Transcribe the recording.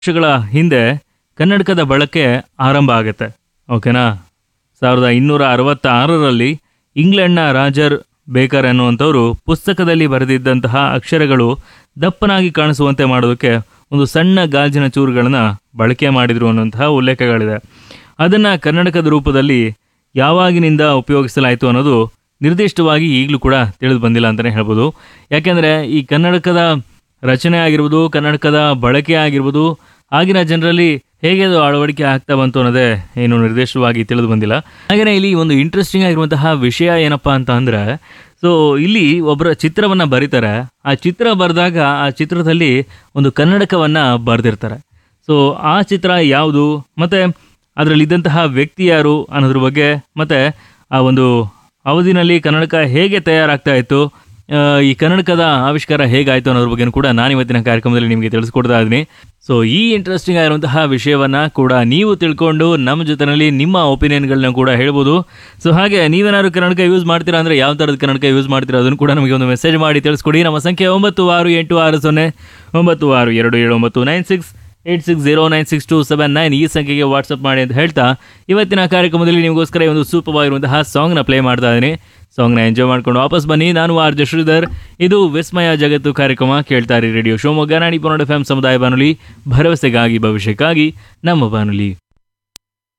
ವರ್ಷಗಳ ಹಿಂದೆ ಕನ್ನಡಕದ ಬಳಕೆ ಆರಂಭ ಆಗುತ್ತೆ ಓಕೆನಾ ಸಾವಿರದ ಇನ್ನೂರ ಅರವತ್ತಾರರಲ್ಲಿ ಇಂಗ್ಲೆಂಡ್ನ ರಾಜರ್ ಬೇಕರ್ ಅನ್ನುವಂಥವರು ಪುಸ್ತಕದಲ್ಲಿ ಬರೆದಿದ್ದಂತಹ ಅಕ್ಷರಗಳು ದಪ್ಪನಾಗಿ ಕಾಣಿಸುವಂತೆ ಮಾಡೋದಕ್ಕೆ ಒಂದು ಸಣ್ಣ ಗಾಜಿನ ಚೂರುಗಳನ್ನು ಬಳಕೆ ಮಾಡಿದ್ರು ಅನ್ನುವಂತಹ ಉಲ್ಲೇಖಗಳಿದೆ ಅದನ್ನು ಕನ್ನಡಕದ ರೂಪದಲ್ಲಿ ಯಾವಾಗಿನಿಂದ ಉಪಯೋಗಿಸಲಾಯಿತು ಅನ್ನೋದು ನಿರ್ದಿಷ್ಟವಾಗಿ ಈಗಲೂ ಕೂಡ ತಿಳಿದು ಬಂದಿಲ್ಲ ಅಂತಲೇ ಹೇಳ್ಬೋದು ಯಾಕೆಂದರೆ ಈ ಕನ್ನಡಕದ ರಚನೆ ಆಗಿರ್ಬೋದು ಕನ್ನಡಕದ ಬಳಕೆ ಆಗಿರ್ಬೋದು ಆಗಿನ ಜನರಲ್ಲಿ ಹೇಗೆ ಅದು ಅಳವಡಿಕೆ ಆಗ್ತಾ ಬಂತು ಅನ್ನೋದೇ ಏನು ನಿರ್ದಿಷ್ಟವಾಗಿ ತಿಳಿದು ಬಂದಿಲ್ಲ ಹಾಗೆಯೇ ಇಲ್ಲಿ ಒಂದು ಇಂಟ್ರೆಸ್ಟಿಂಗ್ ಆಗಿರುವಂತಹ ವಿಷಯ ಏನಪ್ಪ ಅಂತ ಅಂದರೆ ಸೊ ಇಲ್ಲಿ ಒಬ್ಬರ ಚಿತ್ರವನ್ನು ಬರೀತಾರೆ ಆ ಚಿತ್ರ ಬರೆದಾಗ ಆ ಚಿತ್ರದಲ್ಲಿ ಒಂದು ಕನ್ನಡಕವನ್ನು ಬರೆದಿರ್ತಾರೆ ಸೊ ಆ ಚಿತ್ರ ಯಾವುದು ಮತ್ತು ಅದರಲ್ಲಿದ್ದಂತಹ ವ್ಯಕ್ತಿ ಯಾರು ಅನ್ನೋದ್ರ ಬಗ್ಗೆ ಮತ್ತು ಆ ಒಂದು ಅವಧಿನಲ್ಲಿ ಕನ್ನಡಕ ಹೇಗೆ ತಯಾರಾಗ್ತಾ ಇತ್ತು ಆ, ಈ ಕನ್ನಡಕದ ಆವಿಷ್ಕಾರ ಹೇಗಾಯಿತು ಅನ್ನೋದ್ರ ಬಗ್ಗೆ ಕೂಡ ನಾನು ಇವತ್ತಿನ ಕಾರ್ಯಕ್ರಮದಲ್ಲಿ ನಿಮಗೆ ತಿಳಿಸ್ಕೊಡ್ತಾ ಇದ್ದೀನಿ ಸೊ ಈ ಇಂಟ್ರೆಸ್ಟಿಂಗ್ ಆಗಿರುವಂತಹ ವಿಷಯವನ್ನು ಕೂಡ ನೀವು ತಿಳ್ಕೊಂಡು ನಮ್ಮ ಜೊತೆನಲ್ಲಿ ನಿಮ್ಮ ಒಪಿನಿಯನ್ಗಳನ್ನ ಕೂಡ ಹೇಳ್ಬೋದು ಸೊ ಹಾಗೆ ನೀವೇನಾದ್ರು ಕನ್ನಡಕ ಯೂಸ್ ಮಾಡ್ತೀರಾ ಅಂದರೆ ಯಾವ ಥರದ ಕನ್ನಡಕ ಯೂಸ್ ಮಾಡ್ತೀರಾ ಅದನ್ನು ಕೂಡ ನಮಗೆ ಒಂದು ಮೆಸೇಜ್ ಮಾಡಿ ತಿಳಿಸ್ಕೊಡಿ ನಮ್ಮ ಸಂಖ್ಯೆ ಒಂಬತ್ತು ಆರು ಎಂಟು ಆರು ಸೊನ್ನೆ ಒಂಬತ್ತು ಆರು ಎರಡು ಏಳು ಒಂಬತ್ತು nine six eight six zero nine six two seven nine ಈ ಸಂಖ್ಯೆಗೆ ವಾಟ್ಸಪ್ ಮಾಡಿ ಅಂತ ಹೇಳ್ತಾ ಇವತ್ತಿನ ಕಾರ್ಯಕ್ರಮದಲ್ಲಿ ನಿಮಗೋಸ್ಕರ ಈ ಒಂದು ಸೂಪರ್ ಆಗಿರುವಂತಹ ಸಾಂಗ್ನ ಪ್ಲೇ ಮಾಡ್ತಾ ಇದ್ದೀನಿ ಸಾಂಗ್ನ ಎಂಜಾಯ್ ಮಾಡ್ಕೊಂಡು ವಾಪಸ್ ಬನ್ನಿ ನಾನು ಆರ್ ಜೆ ಶ್ರೀಧರ್ ಇದು ವಿಸ್ಮಯ ಜಗತ್ತು ಕಾರ್ಯಕ್ರಮ ಕೇಳ್ತಾ ಇರಿ ರೇಡಿಯೋ ಶಿವಮೊಗ್ಗ ನಾಡಿ ಪನ್ನಡ ಎಫ್ ಎಂ ಸಮುದಾಯ ಬಾನುಲಿ ಭರವಸೆಗಾಗಿ ಭವಿಷ್ಯಕ್ಕಾಗಿ ನಮ್ಮ ಬಾನುಲಿ